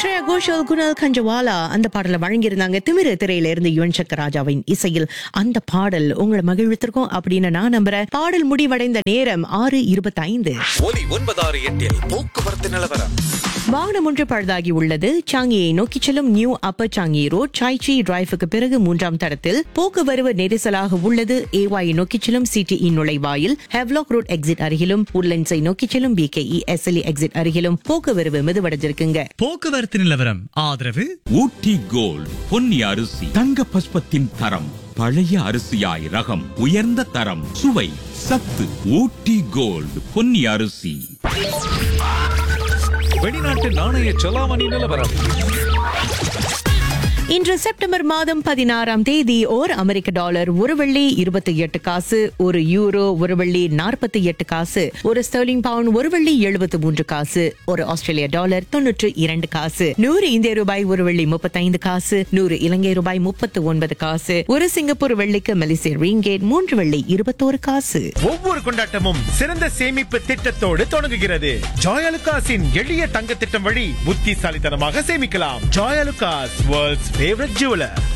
ஸ்ரேயா கோஷல் குணல் கஞ்சவாலா அந்த பாடலை வழங்கியிருந்தாங்க திமிரு திரையில இருந்து யுவன் சக்கர் ராஜாவின் இசையில் அந்த பாடல் உங்களை மகிழ்வித்திருக்கும் அப்படின்னு நான் நம்புறேன் பாடல் முடிவடைந்த நேரம் ஆறு இருபத்தைந்து ஒலி ஒன்பதாறு எட்டில் போக்குவரத்து நிலவரம் வாகனம் ஒன்று பழுதாகி உள்ளது சாங்கியை நோக்கி செல்லும் new upper Changi road Chai Chee டிரைவுக்கு பிறகு மூன்றாம் தடத்தில் போக்குவரவு நெரிசலாக உள்ளது ஏவாயை நோக்கி செல்லும் சிடிஇ நுழைவாயில் ஹெவ்லாக் ரோட் எக்ஸிட் அருகிலும் உட்லண்ட்ஸை நோக்கி செல்லும் பிகேஇ எஸ்எல்இ எக்ஸிட் அருகிலும் போக்குவரவு மிதுவடைஞ்சிருக்குங்க போக்குவரத்து நிலவரம் ஆதரவு ஊட்டி கோல்ட் பொன்னி அரிசி தங்க பஸ்பத்தின் தரம் பழைய அரிசியாய் ரகம் உயர்ந்த தரம் சுவை சத்து ஊட்டி கோல்ட் பொன்னி அரிசி வெளிநாட்டு நாணய செலாவணி நிலவரம் இன்று செப்டம்பர் மாதம் பதினாறாம் தேதி ஓர் அமெரிக்க டாலர் ஒரு வெள்ளி இருபத்தி எட்டு காசு ஒரு யூரோ ஒரு வெள்ளி நாற்பத்தி எட்டு காசு ஒரு ஸ்டெர்லிங் பவுண்ட் ஒரு வெள்ளி எழுபத்து மூன்று காசு ஒரு ஆஸ்திரேலிய டாலர் தொன்னூற்று இரண்டு காசு நூறு இந்திய ரூபாய் ஒரு வெள்ளி முப்பத்தைந்து காசு நூறு இலங்கை ரூபாய் முப்பத்து ஒன்பது காசு ஒரு சிங்கப்பூர் வெள்ளிக்கு மலேசிய ரிங்கேட் மூன்று வெள்ளி இருபத்தோரு காசு ஒவ்வொரு கொண்டாட்டமும் சிறந்த சேமிப்பு திட்டத்தோடு தொடங்குகிறது ஜாயலுகாஸின் எளிய தங்க திட்டம் வழி புத்திசாலித்தனமாக சேமிக்கலாம் ஜாயலுகாஸ் வேர்ல்ட்ஸ் ஃபேவரட் ஜுவலர்